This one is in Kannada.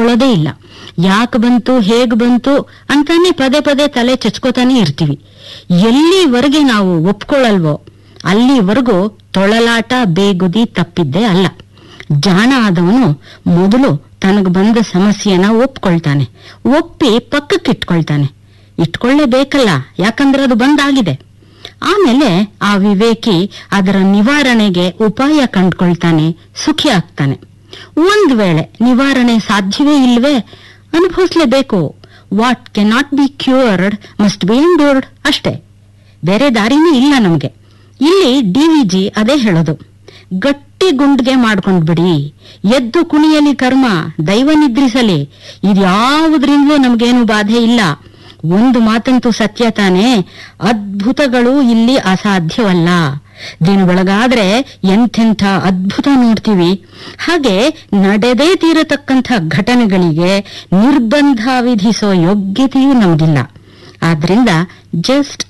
ಒಪ್ಕೊಳ್ಳೋದೇ ಇಲ್ಲ ಯಾಕೆ ಬಂತು ಹೇಗ್ ಬಂತು ಅಂತಾನೆ ಪದೇ ಪದೇ ತಲೆ ಚಚ್ಕೋತಾನೆ ಇರ್ತೀವಿ ಎಲ್ಲಿವರೆಗೆ ನಾವು ಒಪ್ಕೊಳ್ಳಲ್ವೋ ಅಲ್ಲಿವರೆಗೂ ತೊಳಲಾಟ ಬೇಗುದಿ ತಪ್ಪಿದ್ದೇ ಅಲ್ಲ ಜಾಣ ಆದವನು ಮೊದಲು ತನಗೆ ಬಂದ ಸಮಸ್ಯೆನ ಒಪ್ಕೊಳ್ತಾನೆ ಒಪ್ಪಿ ಪಕ್ಕಕ್ಕಿಟ್ಕೊಳ್ತಾನೆ ಇಟ್ಕೊಳ್ಳೇಬೇಕಲ್ಲ ಯಾಕಂದ್ರೆ ಅದು ಬಂದಾಗಿದೆ ಆಮೇಲೆ ಆ ವಿವೇಕಿ ಅದರ ನಿವಾರಣೆಗೆ ಉಪಾಯ ಕಂಡ್ಕೊಳ್ತಾನೆ ಸುಖಿ ಆಗ್ತಾನೆ ಒಂದ್ ವೇಳೆ ನಿವಾರಣೆ ಸಾಧ್ಯವೇ ಇಲ್ವೇ ಅನುಭವಿಸ್ಲೇಬೇಕು what cannot be cured must be endured ಅಷ್ಟೇ ಬೇರೆ ದಾರಿನೇ ಇಲ್ಲ ನಮಗೆ ಇಲ್ಲಿ ಡಿವಿಜಿ ಅದೇ ಹೇಳೋದು ಗಟ್ಟಿ ಗುಂಡ್ಗೆ ಮಾಡ್ಕೊಂಡ್ಬಿಡಿ ಎದ್ದು ಕುಣಿಯಲಿ ಕರ್ಮ ದೈವ ನಿದ್ರಿಸಲಿ ಇದ್ಯಾವುದ್ರಿಂದಲೂ ನಮಗೇನು ಬಾಧೆ ಇಲ್ಲ ಒಂದು ಮಾತಂತೂ ಸತ್ಯ ತಾನೇ ಅದ್ಭುತಗಳು ಇಲ್ಲಿ ಅಸಾಧ್ಯವಲ್ಲ ದಿನ ಬೆಳಗಾದ್ರೆ ಎಂಥೆಂಥ ಅದ್ಭುತ ನೋಡ್ತೀವಿ ಹಾಗೆ ನಡೆದೇ ತೀರತಕ್ಕಂಥ ಘಟನೆಗಳಿಗೆ ನಿರ್ಬಂಧ ವಿಧಿಸೋ ಯೋಗ್ಯತೆಯೂ ನಮಗಿಲ್ಲ ಆದ್ರಿಂದ ಜಸ್ಟ್